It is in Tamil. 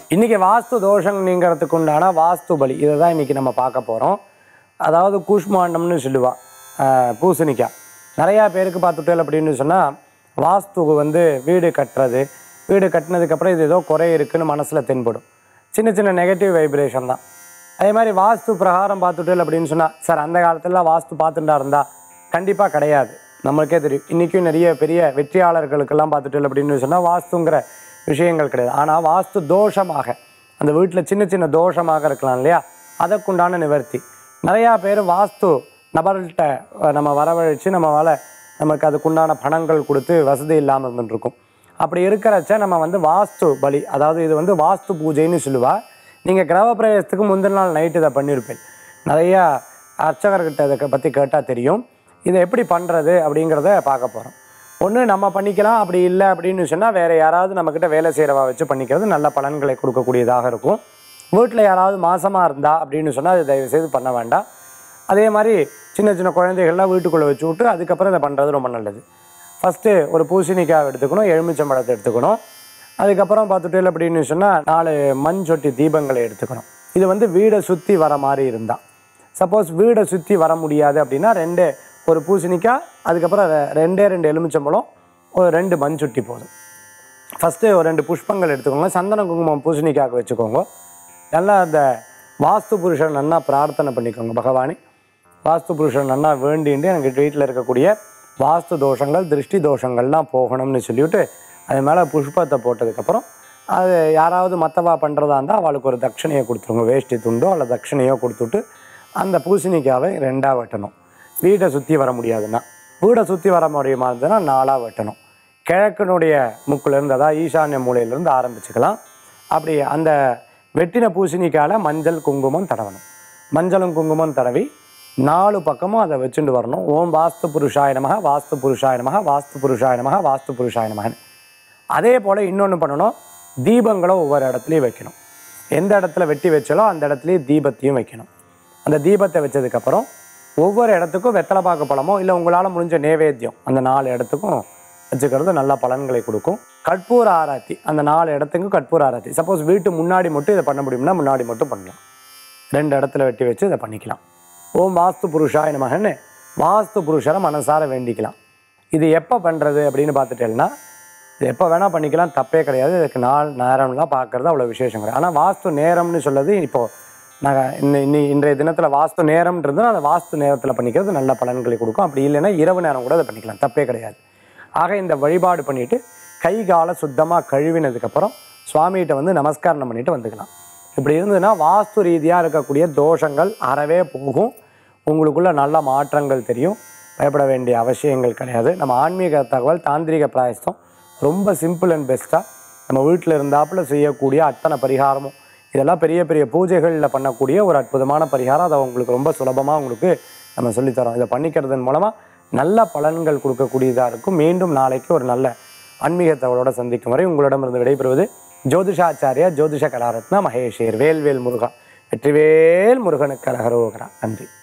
இன்றைக்கி வாஸ்து தோஷம் நீங்கிறதுக்கு உண்டான வாஸ்து பலி இதை தான் இன்றைக்கி நம்ம பார்க்க போகிறோம் அதாவது கூஷ்மாண்டம்னு சொல்லுவா ஆஹ் பூசணிக்காய் நிறையா பேருக்கு பார்த்துட்டேன் அப்படின்னு சொன்னால் வாஸ்து வந்து வீடு கட்டுறது வீடு கட்டினதுக்கப்புறம் இது ஏதோ குறை இருக்குன்னு மனசில் தென்படும் சின்ன சின்ன நெகட்டிவ் வைப்ரேஷன் தான் அதே மாதிரி வாஸ்து பிரகாரம் பார்த்துட்டேன் அப்படின்னு சொன்னால் சார் அந்த காலத்துல வாஸ்து பார்த்துட்டா இருந்தா கண்டிப்பாக கிடையாது நம்மளுக்கே தெரியும் இன்றைக்கும் நிறைய பெரிய வெற்றியாளர்களுக்கெல்லாம் பார்த்துட்டேன் அப்படின்னு சொன்னால் வாஸ்துங்கிற விஷயங்கள் கிடையாது ஆனால் வாஸ்து தோஷமாக அந்த வீட்டில் சின்ன சின்ன தோஷமாக இருக்கலாம் இல்லையா அதற்குண்டான நிவர்த்தி நிறையா பேர் வாஸ்து நபர்கள்ட்ட அஹ், நம்ம வரவழைச்சு நம்ம வேலை நமக்கு அதுக்குண்டான பணங்கள் கொடுத்து வசதி இல்லாமல் இருந்துருக்கும் அப்படி இருக்கிறச்ச நம்ம வந்து வாஸ்து பலி அதாவது இது வந்து வாஸ்து பூஜைன்னு சொல்லுவா நீங்கள் கிரகப்பிரவேசத்துக்கு முந்தின நாள் நைட்டு இதை பண்ணியிருப்பேன் நிறையா அர்ச்சகர்கிட்ட இதை பற்றி கேட்டால் தெரியும் இதை எப்படி பண்ணுறது அப்படிங்கிறத பார்க்க போகிறோம் ஒன்று நம்ம பண்ணிக்கலாம் அப்படி இல்லை அப்படின்னு சொன்னால் வேறு யாராவது நம்மக்கிட்ட வேலை செய்கிறவா வச்சு பண்ணிக்கிறது நல்ல பலன்களை கொடுக்கக்கூடியதாக இருக்கும் வீட்டில் யாராவது மாசமாக இருந்தா அப்படின்னு சொன்னால் அது தயவு செய்து பண்ண வேண்டாம் அதே மாதிரி சின்ன சின்ன குழந்தைகள்லாம் வீட்டுக்குள்ளே வச்சு விட்டு அதுக்கப்புறம் இதை பண்ணுறது ரொம்ப நல்லது ஃபஸ்ட்டு ஒரு பூசணிக்காய் எடுத்துக்கணும் எலுமிச்சம்பழத்தை எடுத்துக்கணும் அதுக்கப்புறம் பார்த்துட்டு அப்படின்னு சொன்னால் நாலு மண் சொட்டி தீபங்களை எடுத்துக்கணும் இது வந்து வீடை சுற்றி வர மாதிரி இருந்தால் சப்போஸ் வீடை சுற்றி வர முடியாது அப்படின்னா ரெண்டு ஒரு பூசணிக்காய் அதுக்கப்புறம் ரெ- ரெண்டே ரெண்டு எலுமிச்சம்பழம் ஒரு ரெண்டு மண் சுட்டி போதும் ஃபஸ்ட்டு ஒரு ரெண்டு புஷ்பங்கள் எடுத்துக்கோங்க சந்தன குங்குமம் பூசணிக்காய்க்கு வச்சுக்கோங்க நல்லா அந்த வாஸ்து புருஷன் நன்னா பிரார்த்தனை பண்ணிக்கோங்க பகவானே வாஸ்து புருஷன் நன்னா வேண்டிட்டு எனக்கு வீட்டில் இருக்கக்கூடிய வாஸ்து தோஷங்கள் திருஷ்டி தோஷங்கள்லாம் போகணும்னு சொல்லிவிட்டு அது மேலே புஷ்பத்தை போட்டதுக்கப்புறம் அது யாராவது மற்றவா பண்ணுறதா இருந்தால் அவளுக்கு ஒரு தட்சணையை கொடுத்துருங்க வேஷ்டி துண்டோ அல்ல தட்சணையோ கொடுத்துட்டு அந்த பூசணிக்காவை ரெண்டாக வெட்டணும் வீட்டை சுற்றி வர முடியாதுன்னா வீடை சுற்றி வர முடியுமா இருந்ததுன்னா நாலாக வெட்டணும் கிழக்கினுடைய முக்குலேருந்து அதாவது ஈசான்ய மூலையிலேருந்து ஆரம்பிச்சுக்கலாம் அப்படி அந்த வெட்டின பூசணிக்கால மஞ்சள் குங்குமம் தடவணும் மஞ்சளும் குங்குமம் தடவி நாலு பக்கமும் அதை வச்சுட்டு வரணும் ஓம் வாஸ்து புருஷாய நமக வாஸ்து புருஷாய நமக வாஸ்து புருஷாய நமக வாஸ்து புருஷாய நமகன்னு அதே போல் இன்னொன்று பண்ணணும் தீபங்களை ஒவ்வொரு இடத்துலையும் வைக்கணும் எந்த இடத்துல வெட்டி வச்சாலோ அந்த இடத்துலையும் தீபத்தையும் வைக்கணும் அந்த தீபத்தை வச்சதுக்கப்புறம் ஒவ்வொரு இடத்துக்கும் வெத்தலை பாக்கு பழமோ இல்லை உங்களால் முடிஞ்ச நேவேத்தியம் அந்த நாலு இடத்துக்கும் வச்சுக்கிறது நல்ல பலன்களை கொடுக்கும் கற்பூர ஆராத்தி அந்த நாலு இடத்துக்கும் கற்பூர ஆராத்தி சப்போஸ் வீட்டு முன்னாடி மட்டும் இதை பண்ண முடியும்னா முன்னாடி மட்டும் பண்ணலாம் ரெண்டு இடத்துல வெட்டி வச்சு இதை பண்ணிக்கலாம் ஓம் வாஸ்து புருஷாய நமகன்னு வாஸ்து புருஷரை மனசார வேண்டிக்கலாம் இது எப்போ பண்ணுறது அப்படின்னு பார்த்துட்டேன்னா இது எப்போ வேணால் பண்ணிக்கலாம் தப்பே கிடையாது இதுக்கு நாள் நேரம்லாம் பார்க்குறது அவ்வளோ விசேஷம் கிடையாது ஆனால் வாஸ்து நேரம்னு சொல்லது இப்போது நாங்கள் இன்னி இன்னி இன்றைய தினத்தில் வாஸ்து நேரம்ன்றது அந்த வாஸ்து நேரத்தில் பண்ணிக்கிறது நல்ல பலன்களை கொடுக்கும் அப்படி இல்லைன்னா இரவு நேரம் கூட அதை பண்ணிக்கலாம் தப்பே கிடையாது ஆக இந்த வழிபாடு பண்ணிட்டு கை காலை சுத்தமாக கழுவினதுக்கப்புறம் சுவாமிகிட்ட வந்து நமஸ்காரம் பண்ணிட்டு வந்துக்கலாம் இப்படி இருந்ததுன்னா வாஸ்து ரீதியாக இருக்கக்கூடிய தோஷங்கள் அறவே போகும் உங்களுக்குள்ள நல்ல மாற்றங்கள் தெரியும் பயப்பட வேண்டிய அவசியங்கள் கிடையாது நம்ம ஆன்மீக தகவல் தாந்திரிக பிராயஸ்தம் ரொம்ப சிம்பிள் அண்ட் பெஸ்ட்டாக நம்ம வீட்டில் இருந்தாப்புல செய்யக்கூடிய அத்தனை பரிகாரமும் இதெல்லாம் பெரிய பெரிய பூஜைகளில் பண்ணக்கூடிய ஒரு அற்புதமான பரிகாரம் அதை உங்களுக்கு ரொம்ப சுலபமாக உங்களுக்கு நம்ம சொல்லித்தரோம் இதை பண்ணிக்கிறதன் மூலமாக நல்ல பலன்கள் கொடுக்கக்கூடியதாக இருக்கும் மீண்டும் நாளைக்கு ஒரு நல்ல ஆன்மீக தகவலோட சந்திக்கும் வரை உங்களிடமிருந்து விடைபெறுவது ஜோதிஷாச்சாரியா ஜோதிஷ கலாரத்னா மகேஷேர் வேல்வேல் முருகா வெற்றிவேல் முருகனுக்கு அரகரோகரா நன்றி